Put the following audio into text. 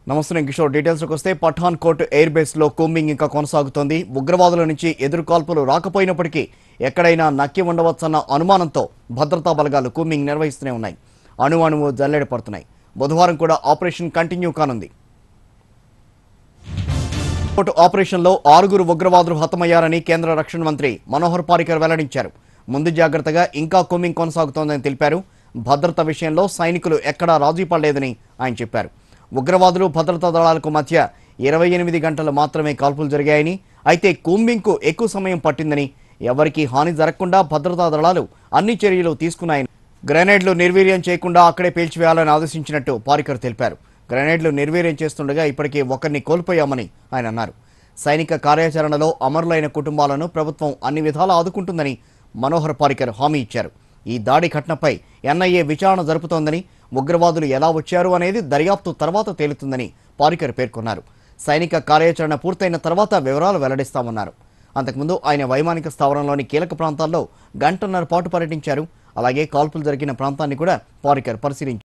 నమస్తే నేను కిషోర్ డీటెయిల్స్కి వస్తే పఠాన్ కోట్ ఎయిర్ బేస్లో కూంబింగ్ ఇంకా కొనసాగుతోంది ఉగ్రవాదుల నుంచి ఎదురు కాల్పులు రాకపోయినప్పటికీ ఎక్కడైనా నక్కి ఉండవచ్చన్న అనుమానంతో భద్రతా బలగాలు కూంబింగ్ నిర్వహిస్తూనే ఉన్నాయి అణు అణువు జల్లెడ పడుతున్నాయి బుధవారం కూడా ఆపరేషన్ కంటిన్యూ కానుంది కోర్టు ఆపరేషన్లో ఆరుగురు ఉగ్రవాదులు హతమయ్యారని కేంద్ర రక్షణ మంత్రి మనోహర్ పారికర్ వెల్లడించారు ముందు జాగ్రత్తగా ఇంకా కూంబింగ్ కొనసాగుతోందని తెలిపారు భద్రత విషయంలో సైనికులు ఎక్కడా రాజీ పడలేదని ఆయన చెప్పారు ఉగ్రవాదులు భద్రతా దళాలకు మధ్య ఇరవై ఎనిమిది గంటలు మాత్రమే కాల్పులు జరిగాయని అయితే కూంబింగ్కు ఎక్కువ సమయం పట్టిందని ఎవరికీ హాని జరగకుండా భద్రతా దళాలు అన్ని చర్యలు తీసుకున్నాయని గ్రెనేడ్లు నిర్వీర్యం చేయకుండా అక్కడే పేల్చివేయాలని ఆదేశించినట్టు పారికర్ తెలిపారు గ్రెనేడ్లు నిర్వీర్యం చేస్తుండగా ఇప్పటికే ఒకరిని కోల్పోయామని ఆయన అన్నారు సైనిక కార్యాచరణలో అమరులైన కుటుంబాలను ప్రభుత్వం అన్ని విధాలా ఆదుకుంటుందని మనోహర్ పారికర్ హామీ ఇచ్చారు ఈ దాడి ఘటనపై ఎన్ఐఏ విచారణ జరుపుతోందని ఉగ్రవాదులు ఎలా వచ్చారు అనేది దర్యాప్తు తర్వాత తేలుతుందని పారికర్ పేర్కొన్నారు సైనిక కార్యాచరణ పూర్తయిన తర్వాత వివరాలు వెల్లడిస్తామన్నారు అంతకుముందు ఆయన వైమానిక స్థావరంలోని కీలక ప్రాంతాల్లో గంటన్నర పాటు పర్యటించారు అలాగే కాల్పులు జరిగిన ప్రాంతాన్ని కూడా పారికర్ పరిశీలించారు